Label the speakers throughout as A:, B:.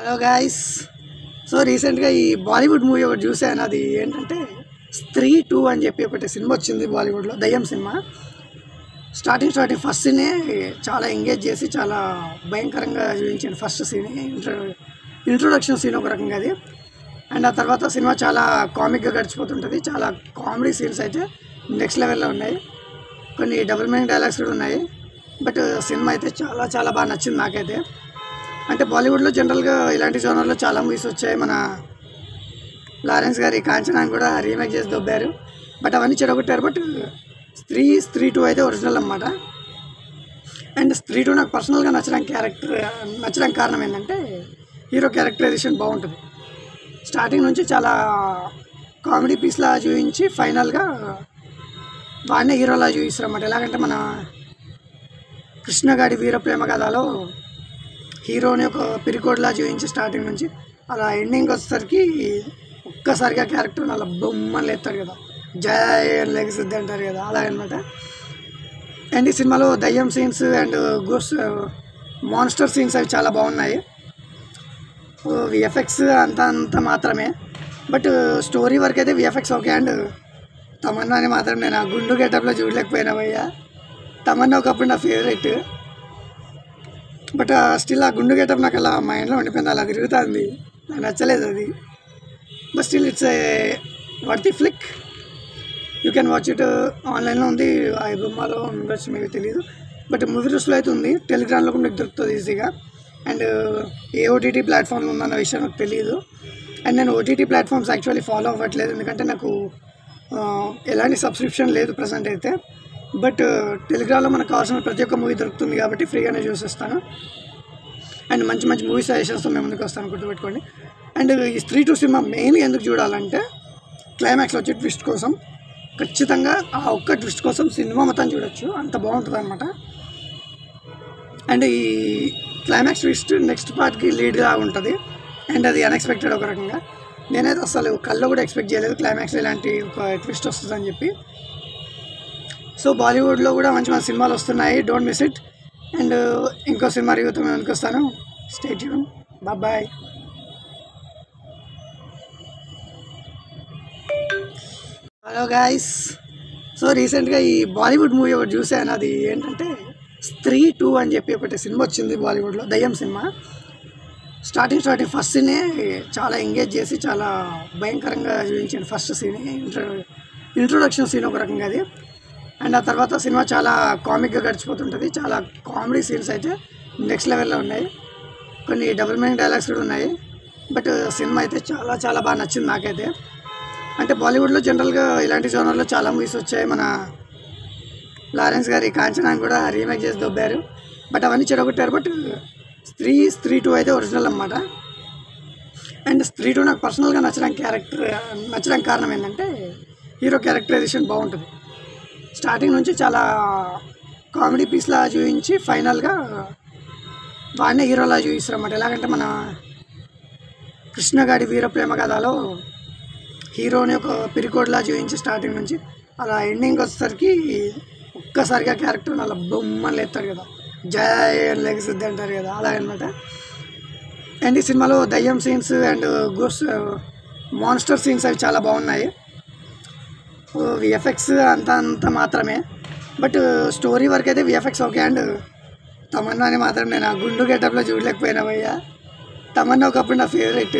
A: hello guys so రీసెంట్గా ఈ Bollywood movie ఒకటి చూసాను అది ఏంటంటే స్త్రీ టూ అని చెప్పి ఒకటి సినిమా వచ్చింది బాలీవుడ్లో దయ్యం సినిమా స్టార్టింగ్ స్టార్టింగ్ ఫస్ట్ సీనే చాలా ఎంగేజ్ చేసి చాలా భయంకరంగా చూపించాడు first scene intro introduction scene ఒక రకంగా అది అండ్ ఆ తర్వాత సినిమా చాలా కామిక్గా గడిచిపోతుంటుంది చాలా కామెడీ సీన్స్ అయితే నెక్స్ట్ లెవెల్లో ఉన్నాయి కొన్ని డబుల్ మీనింగ్ డైలాగ్స్ కూడా ఉన్నాయి బట్ సినిమా అయితే చాలా చాలా బాగా నచ్చింది నాకైతే అంటే బాలీవుడ్లో జనరల్గా ఇలాంటి జోనర్లో చాలా మూవీస్ వచ్చాయి మన లారెన్స్ గారి కాంచనాన్ని కూడా రీమేక్ చేసి దొబ్బారు బట్ అవన్నీ చెడగొట్టారు బట్ స్త్రీ స్త్రీ టూ అయితే ఒరిజినల్ అన్నమాట అండ్ స్త్రీ టూ నాకు పర్సనల్గా నచ్చడానికి క్యారెక్టర్ నచ్చడానికి కారణం ఏంటంటే హీరో క్యారెక్టరైజేషన్ బాగుంటుంది స్టార్టింగ్ నుంచి చాలా కామెడీ పీస్లా చూపించి ఫైనల్గా వాడినే హీరోలా చూపిస్తారు అన్నమాట ఎలాగంటే మన కృష్ణగాడి వీర ప్రేమ కథలో హీరోని ఒక పిరికోడ్లా చూపించి స్టార్టింగ్ నుంచి అలా ఎండింగ్ వచ్చేసరికి ఒక్కసారిగా క్యారెక్టర్ అలా బొమ్మని లేస్తాడు కదా జయ లెగ్సిద్ది అంటారు కదా అలా అనమాట అండ్ ఈ సినిమాలో దయ్యం సీన్స్ అండ్ గోస్ మాన్స్టర్ సీన్స్ అవి చాలా బాగున్నాయి విఎఫ్ఎక్స్ అంత అంత మాత్రమే బట్ స్టోరీ వరకు అయితే విఎఫ్ఎక్స్ ఓకే అండ్ తమన్నాని మాత్రం నేను ఆ గుండు గెటప్లో చూడలేకపోయినా భయ్యా తమన్నా ఒకప్పుడు నా ఫేవరెట్ బట్ స్టిల్ ఆ గుండు గెటప్ నాకు అలా మైండ్లో ఉండిపోయింది అలా తిరుగుతుంది నాకు నచ్చలేదు అది but still it's a worthy flick you can watch it ఆన్లైన్లో ఉంది ఆ బొమ్మలో ఉండొచ్చు మీకు తెలియదు బట్ మూవీ రూస్లో అయితే ఉంది టెలిగ్రామ్లో కూడా మీకు దొరుకుతుంది ఈజీగా అండ్ ఏ ఓటీటీ ప్లాట్ఫామ్లో ఉందన్న విషయం నాకు తెలియదు అండ్ నేను ఓటీటీ ప్లాట్ఫామ్స్ యాక్చువల్లీ ఫాలో అవ్వట్లేదు ఎందుకంటే నాకు ఆ, ఎలాంటి సబ్స్క్రిప్షన్ లేదు ప్రజెంట్ అయితే బట్ టెలిగ్రామ్లో మనకు కావాల్సిన ప్రతి ఒక్క మూవీ దొరుకుతుంది కాబట్టి ఫ్రీగానే చూసేస్తాను అండ్ మంచి మంచి మూవీ సజెషన్స్తో మేము ముందుకు వస్తాను గుర్తుపెట్టుకోండి అండ్ ఈ స్త్రీ టూ సినిమా మెయిన్ ఎందుకు చూడాలంటే క్లైమాక్స్లో వచ్చే ట్విస్ట్ కోసం ఖచ్చితంగా ఆ ఒక్క ట్విస్ట్ కోసం సినిమా మొత్తం చూడొచ్చు అంత బాగుంటుంది అనమాట అండ్ ఈ క్లైమాక్స్ ట్విస్ట్ నెక్స్ట్ పార్ట్కి లీడ్గా ఉంటుంది అండ్ అది అన్ఎక్స్పెక్టెడ్ ఒక రకంగా నేనైతే అసలు కళ్ళు కూడా ఎక్స్పెక్ట్ చేయలేదు క్లైమాక్స్లో ఇలాంటి ఒక ట్విస్ట్ వస్తుందని చెప్పి సో బాలీవుడ్లో కూడా మంచి మంచి సినిమాలు వస్తున్నాయి డోంట్ మిస్ ఇట్ అండ్ ఇంకో సినిమా రివ్యూతో మేము ముందుకు వస్తాను స్టేట్ యూన్ బాయ్ హలో గాయస్ సో రీసెంట్గా ఈ బాలీవుడ్ మూవీ ఒకటి చూసాను అది ఏంటంటే స్త్రీ టూ అని చెప్పి ఒకటి సినిమా వచ్చింది బాలీవుడ్లో దయ్యం సినిమా స్టార్టింగ్ స్టార్టింగ్ ఫస్ట్ సీనే చాలా ఎంగేజ్ చేసి చాలా భయంకరంగా చూపించాడు first scene intro introduction scene ఒక రకంగా అది అండ్ ఆ తర్వాత సినిమా చాలా కామిక్గా గడిచిపోతుంటుంది చాలా కామెడీ సీన్స్ అయితే నెక్స్ట్ లెవెల్లో ఉన్నాయి కొన్ని డబుల్ మీనింగ్ డైలాగ్స్ కూడా ఉన్నాయి బట్ సినిమా అయితే చాలా చాలా బాగా నచ్చింది నాకైతే అంటే బాలీవుడ్లో జనరల్గా ఇలాంటి జోనర్లో చాలా మూవీస్ వచ్చాయి మన లారెన్స్ గారి కాంచనాన్ని కూడా రీమేక్ చేసి దొబ్బారు బట్ అవన్నీ చెడగొట్టారు బట్ స్త్రీ స్త్రీ టూ అయితే ఒరిజినల్ అన్నమాట అండ్ స్త్రీ టూ నాకు పర్సనల్గా నచ్చడానికి క్యారెక్టర్ నచ్చడానికి కారణం ఏంటంటే హీరో క్యారెక్టరైజేషన్ బాగుంటుంది స్టార్టింగ్ నుంచి చాలా కామెడీ పీస్లా చూపించి ఫైనల్గా వాడినే హీరోలా చూపిస్తారు అన్నమాట ఎలాగంటే మన కృష్ణగాడి వీర ప్రేమ కథలో హీరోని ఒక పిరికోడ్లా చూపించి స్టార్టింగ్ నుంచి అలా ఎండింగ్ వచ్చేసరికి ఒక్కసారిగా క్యారెక్టర్ అలా బొమ్మని లేస్తాడు కదా జయ లెగ్సిద్ది అంటారు కదా అలా అనమాట అండ్ ఈ సినిమాలో దయ్యం సీన్స్ అండ్ గోస్ మాన్స్టర్ సీన్స్ అవి చాలా బాగున్నాయి విఎఫ్ఎక్స్ అంత అంత మాత్రమే బట్ స్టోరీ వరకు అయితే విఎఫ్ఎక్స్ ఓకే అండ్ తమన్నాని మాత్రం నేను ఆ గుండు గెటప్లో చూడలేకపోయినా భయ్యా తమన్నా ఒకప్పుడు నా ఫేవరెట్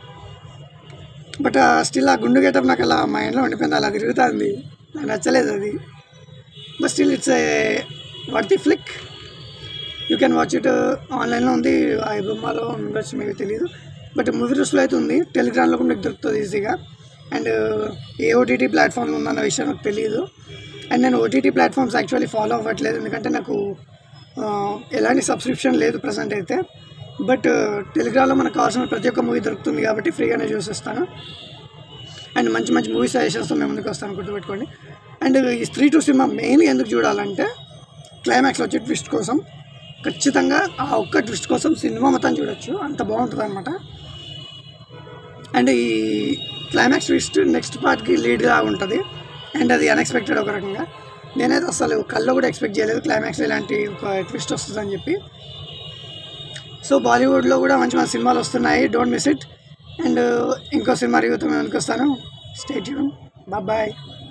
A: బట్ స్టిల్ ఆ గుండు గెటప్ నాకు అలా మైండ్లో ఉండిపోయింది అలా తిరుగుతుంది నాకు నచ్చలేదు అది but still it's a worthy flick you can watch it ఆన్లైన్లో ఉంది ఆ బొమ్మలో ఉండొచ్చు మీకు తెలియదు బట్ మూవీ రూస్లో అయితే ఉంది టెలిగ్రామ్లో కూడా మీకు దొరుకుతుంది ఈజీగా అండ్ ఏ ఓటీటీ ప్లాట్ఫామ్లో ఉందన్న విషయం నాకు తెలియదు అండ్ నేను ఓటీటీ ప్లాట్ఫామ్స్ యాక్చువల్లీ ఫాలో అవ్వట్లేదు ఎందుకంటే నాకు ఆ, ఎలాంటి సబ్స్క్రిప్షన్ లేదు ప్రజెంట్ అయితే బట్ టెలిగ్రామ్లో మనకు కావాల్సిన ప్రతి ఒక్క మూవీ దొరుకుతుంది కాబట్టి ఫ్రీగానే చూసేస్తాను అండ్ మంచి మంచి మూవీ సజెషన్స్తో మేము ముందుకు వస్తాను గుర్తుపెట్టుకోండి అండ్ ఈ స్త్రీ టూ సినిమా మెయిన్ ఎందుకు చూడాలంటే క్లైమాక్స్లో వచ్చే ట్విస్ట్ కోసం ఖచ్చితంగా ఆ ఒక్క ట్విస్ట్ కోసం సినిమా మొత్తం చూడొచ్చు అంత బాగుంటుంది అనమాట అండ్ ఈ క్లైమాక్స్ ట్విస్ట్ నెక్స్ట్ పార్ట్కి లీడ్గా ఉంటుంది అండ్ అది అన్ఎక్స్పెక్టెడ్ ఒక రకంగా నేనైతే అసలు కళ్ళు కూడా ఎక్స్పెక్ట్ చేయలేదు క్లైమాక్స్లో ఇలాంటి ఒక ట్విస్ట్ వస్తుందని చెప్పి సో బాలీవుడ్లో కూడా మంచి మంచి సినిమాలు వస్తున్నాయి డోంట్ మిస్ ఇట్ అండ్ ఇంకో సినిమా రివ్యూతో మేము వస్తాను స్టేట్ బాయ్